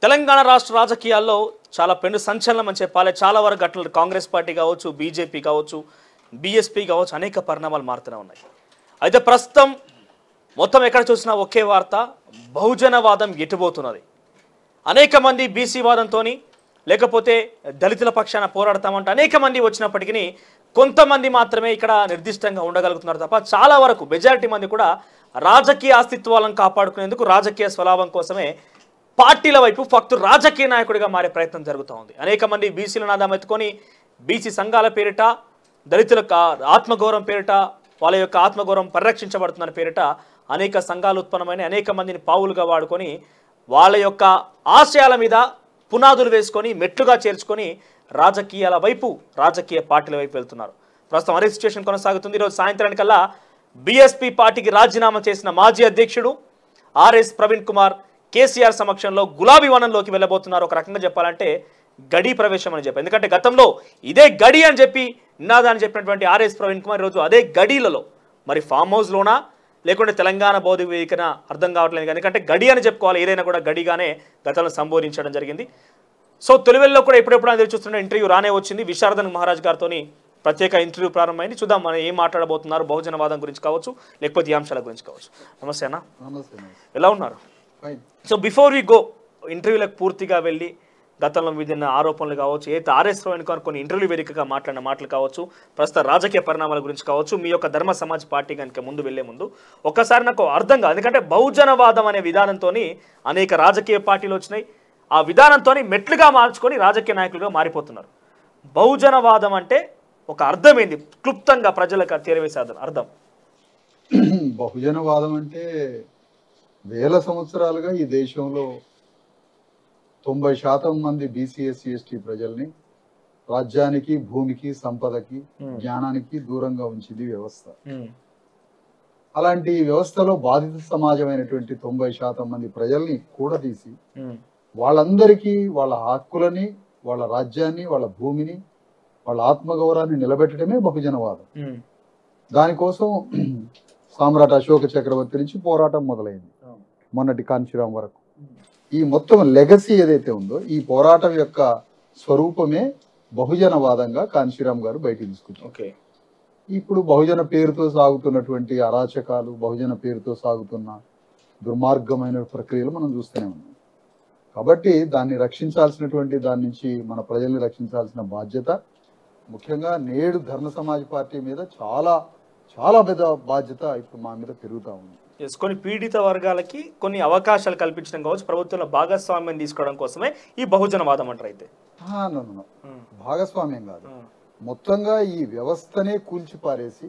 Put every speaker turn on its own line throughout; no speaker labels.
తెలంగాణ రాష్ట్ర రాజకీయాల్లో చాలా పెను సంచలనం అని చెప్పాలి చాలా వరకు గట్ల కాంగ్రెస్ పార్టీ కావచ్చు బీజేపీ కావచ్చు బీఎస్పీ కావచ్చు అనేక పరిణామాలు మారుతూనే ఉన్నాయి అయితే ప్రస్తుతం మొత్తం ఎక్కడ చూసినా ఒకే వార్త బహుజనవాదం ఎటుపోతున్నది అనేక మంది బీసీ వాదంతో లేకపోతే దళితుల పక్షాన పోరాడతామంటే అనేక మంది వచ్చినప్పటికీ కొంతమంది మాత్రమే ఇక్కడ నిర్దిష్టంగా ఉండగలుగుతున్నారు తప్ప చాలా వరకు మెజారిటీ మంది కూడా రాజకీయ అస్తిత్వాలను కాపాడుకునేందుకు రాజకీయ స్వలాభం కోసమే పార్టీల వైపు ఫక్తు రాజకీయ నాయకుడిగా మారే ప్రయత్నం జరుగుతూ ఉంది అనేక మంది బీసీల నాదం ఎత్తుకొని బీసీ సంఘాల పేరిట దళితులకు ఆత్మగౌరవం పేరిట వాళ్ళ యొక్క ఆత్మగౌరవం పరిరక్షించబడుతుందని పేరిట అనేక సంఘాలు ఉత్పన్నమైన అనేక మందిని పావులుగా వాడుకొని వాళ్ళ యొక్క ఆశయాల మీద పునాదులు వేసుకొని మెట్లుగా చేర్చుకొని రాజకీయాల వైపు రాజకీయ పార్టీల వైపు వెళ్తున్నారు ప్రస్తుతం అదే సిచ్యువేషన్ కొనసాగుతుంది ఈరోజు సాయంత్రానికల్లా బీఎస్పీ పార్టీకి రాజీనామా చేసిన మాజీ అధ్యక్షుడు ఆర్ఎస్ ప్రవీణ్ కుమార్ కేసీఆర్ సమక్షంలో గులాబీ వనంలోకి వెళ్ళబోతున్నారు ఒక రకంగా చెప్పాలంటే గడి ప్రవేశం అని చెప్పి ఎందుకంటే గతంలో ఇదే గడి అని చెప్పి నినాదాన్ని చెప్పినటువంటి ఆర్ఎస్ ప్రవీణ్ కుమార్ ఈరోజు అదే గడిలలో మరి ఫామ్ హౌస్లోనా లేకుంటే తెలంగాణ బౌద్ధ వేదికన అర్థం కావట్లేదు ఎందుకంటే గడి అని చెప్పుకోవాలి ఏదైనా కూడా గడిగానే గతంలో సంబోధించడం జరిగింది సో తొలివెల్లో కూడా ఎప్పుడెప్పుడు అందరూ చూస్తున్న ఇంటర్వ్యూ రానే వచ్చింది విశారదన్ మహారాజ్ గారితో ప్రత్యేక ఇంటర్వ్యూ ప్రారంభమైంది చూద్దాం మనం ఏం మాట్లాడబోతున్నారు బహుజనవాదం గురించి కావచ్చు లేకపోతే ఈ అంశాల గురించి కావచ్చు నమస్తే అన్న
నమస్తే నమస్తే
ఎలా ఉన్నారు
fine
so before we go ఇంటర్వ్యూలకు పూర్తిగా వెళ్ళి గతంలో విధిన్న ఆరోపణలు కావచ్చు ఏ ఆర్ఎస్ రోహన్ గారు కొన్ని ఇంటర్వ్యూ వేదికగా మాట్లాడిన మాటలు కావచ్చు ప్రస్తుత రాజకీయ పరిణామాల గురించి కావచ్చు మీ యొక్క ధర్మ సమాజ్ పార్టీ కనుక ముందు వెళ్లే ముందు ఒక్కసారి నాకు అర్థం కాదు ఎందుకంటే బహుజనవాదం అనే విధానంతో అనేక రాజకీయ పార్టీలు వచ్చినాయి ఆ విధానంతో మెట్లుగా మార్చుకొని రాజకీయ నాయకులుగా మారిపోతున్నారు బహుజనవాదం అంటే ఒక అర్థం ఏంది క్లుప్తంగా ప్రజలకు చేరవేసే అర్థం అర్థం
బహుజనవాదం అంటే వేల సంవత్సరాలుగా ఈ దేశంలో తొంభై శాతం మంది బీసీ ఎస్సీ ఎస్టీ ప్రజల్ని రాజ్యానికి భూమికి సంపదకి
Hmm.
జ్ఞానానికి దూరంగా ఉంచింది వ్యవస్థ అలాంటి ఈ వ్యవస్థలో బాధిత సమాజమైనటువంటి తొంభై శాతం మంది ప్రజల్ని కూడదీసి వాళ్ళందరికీ వాళ్ళ హక్కులని వాళ్ళ రాజ్యాన్ని వాళ్ళ భూమిని వాళ్ళ ఆత్మగౌరవాన్ని నిలబెట్టడమే బహుజనవాదం దానికోసం సామ్రాట్ అశోక చక్రవర్తి నుంచి పోరాటం మొదలైంది మొన్నటి కాంచీరాం వరకు ఈ మొత్తం లెగసీ ఏదైతే ఉందో ఈ పోరాటం యొక్క స్వరూపమే బహుజనవాదంగా కాంచీరాం గారు బయటికి తీసుకొచ్చారు
ఓకే
ఇప్పుడు బహుజన పేరుతో సాగుతున్నటువంటి అరాచకాలు బహుజన పేరుతో సాగుతున్న దుర్మార్గమైన ప్రక్రియలు మనం చూస్తూనే ఉన్నాం కాబట్టి దాన్ని రక్షించాల్సినటువంటి దాని నుంచి మన ప్రజల్ని రక్షించాల్సిన బాధ్యత ముఖ్యంగా నేడు ధర్మ సమాజ్ పార్టీ మీద చాలా చాలా పెద్ద బాధ్యత ఇప్పుడు మా మీద పెరుగుతా ఉంది
ఎస్ కొన్ని పీడిత వర్గాలకి కొన్ని అవకాశాలు కల్పించడం కావచ్చు ప్రభుత్వంలో భాగస్వామ్యం తీసుకోవడం కోసమే ఈ బహుజనవాదం అంటారు అయితే
ఆ, no, no, no. భాగస్వామ్యం కాదు మొత్తంగా ఈ వ్యవస్థనే కూల్చిపారేసి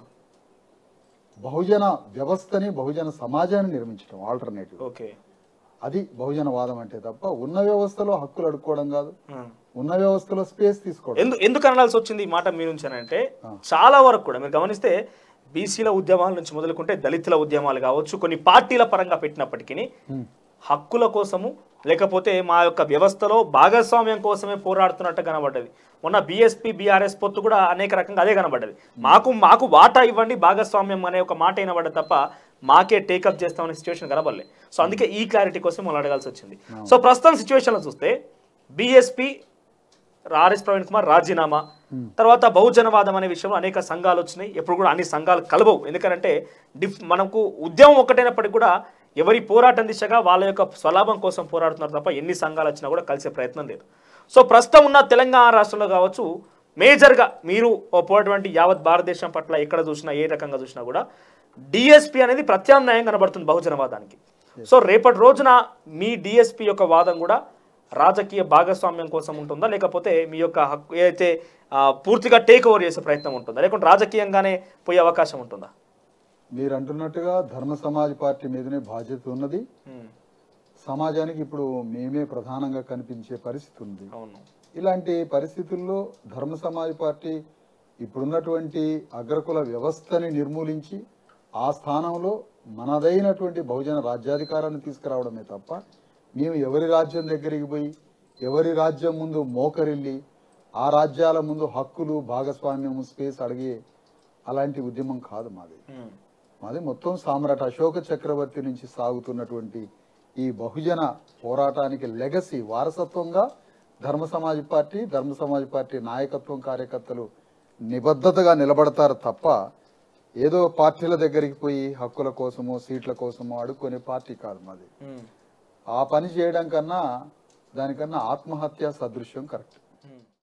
బహుజన వ్యవస్థని బహుజన సమాజాన్ని నిర్మించడం ఆల్టర్నేటివ్
ఓకే
అది బహుజనవాదం అంటే తప్ప ఉన్న వ్యవస్థలో హక్కులు అడుక్కోవడం కాదు ఉన్న వ్యవస్థలో స్పేస్ తీసుకోవడం
ఎందు ఎందుకు అనాల్సి వచ్చింది ఈ మాట మీ నుంచి అని అంటే
ఆ.
చాలా వరకు కూడా మీరు గమనిస్తే బీసీల ఉద్యమాల నుంచి మొదలుకుంటే దళితుల ఉద్యమాలు కావచ్చు కొన్ని పార్టీల పరంగా పెట్టినప్పటికీ
హ్మ్.
హక్కుల కోసము లేకపోతే మా యొక్క వ్యవస్థలో భాగస్వామ్యం కోసమే పోరాడుతున్నట్టు కనబడ్డది మొన్న బీఎస్పీ బీఆర్ఎస్ పొత్తు కూడా అనేక రకంగా అదే కనబడ్డది మాకు మాకు వాటా ఇవ్వండి భాగస్వామ్యం అనే ఒక మాట వినబడ్డది తప్ప మాకే టేకప్ చేస్తామనే సిచ్యువేషన్ కనబడలే సో అందుకే ఈ క్లారిటీ కోసం మనం అడగాల్సి వచ్చింది సో ప్రస్తుతం సిచ్యువేషన్లో చూస్తే బీఎస్పీ ఆర్ఎస్ ప్రవీణ్ కుమార్ రాజీనామా తర్వాత బహుజనవాదం అనే విషయంలో అనేక సంఘాలు వచ్చినాయి ఎప్పుడు కూడా అన్ని సంఘాలు కలవవు ఎందుకంటే డిఫ్ మనకు ఉద్యమం ఒకటైనప్పటికీ కూడా ఎవరి పోరాటం దిశగా వాళ్ళ యొక్క స్వలాభం కోసం పోరాడుతున్నారు తప్ప ఎన్ని సంఘాలు వచ్చినా కూడా కలిసే ప్రయత్నం లేదు సో ప్రస్తుతం ఉన్న తెలంగాణ రాష్ట్రంలో కావచ్చు మేజర్గా మీరు పోయినటువంటి యావత్ భారతదేశం పట్ల ఎక్కడ చూసినా ఏ రకంగా చూసినా కూడా డిఎస్పి అనేది ప్రత్యామ్నాయం కనబడుతుంది బహుజనవాదానికి సో రేపటి రోజున మీ డిఎస్పి యొక్క వాదం కూడా రాజకీయ భాగస్వామ్యం కోసం ఉంటుందా లేకపోతే మీ యొక్క హక్కు ఏదైతే ఆ, పూర్తిగా టేక్ ఓవర్ చేసే ప్రయత్నం ఉంటుందా లేకుంటే రాజకీయంగానే పోయే అవకాశం ఉంటుందా
మీరు అంటున్నట్టుగా ధర్మ సమాజ్ పార్టీ మీదనే బాధ్యత ఉన్నది సమాజానికి ఇప్పుడు మేమే ప్రధానంగా కనిపించే పరిస్థితి ఉంది
అవును
ఇలాంటి పరిస్థితుల్లో ధర్మ సమాజ్ పార్టీ ఇప్పుడున్నటువంటి అగ్రకుల వ్యవస్థని నిర్మూలించి ఆ స్థానంలో మనదైనటువంటి బహుజన రాజ్యాధికారాన్ని తీసుకురావడమే తప్ప మేము ఎవరి రాజ్యం దగ్గరికి పోయి ఎవరి రాజ్యం ముందు మోకరిల్లి ఆ రాజ్యాల ముందు హక్కులు భాగస్వామ్యం స్పేస్ అడిగే అలాంటి ఉద్యమం కాదు మాది మాది మొత్తం సామ్రాట్ అశోక చక్రవర్తి నుంచి సాగుతున్నటువంటి ఈ బహుజన పోరాటానికి లెగసీ వారసత్వంగా ధర్మ సమాజ్ పార్టీ ధర్మ సమాజ్ పార్టీ నాయకత్వం కార్యకర్తలు నిబద్ధతగా నిలబడతారు తప్ప ఏదో పార్టీల దగ్గరికి పోయి హక్కుల కోసమో సీట్ల కోసమో అడుక్కునే పార్టీ కాదు మాది
ఉమ్.
ఆ పని చేయడం కన్నా దానికన్నా ఆత్మహత్య సదృశ్యం కరెక్ట్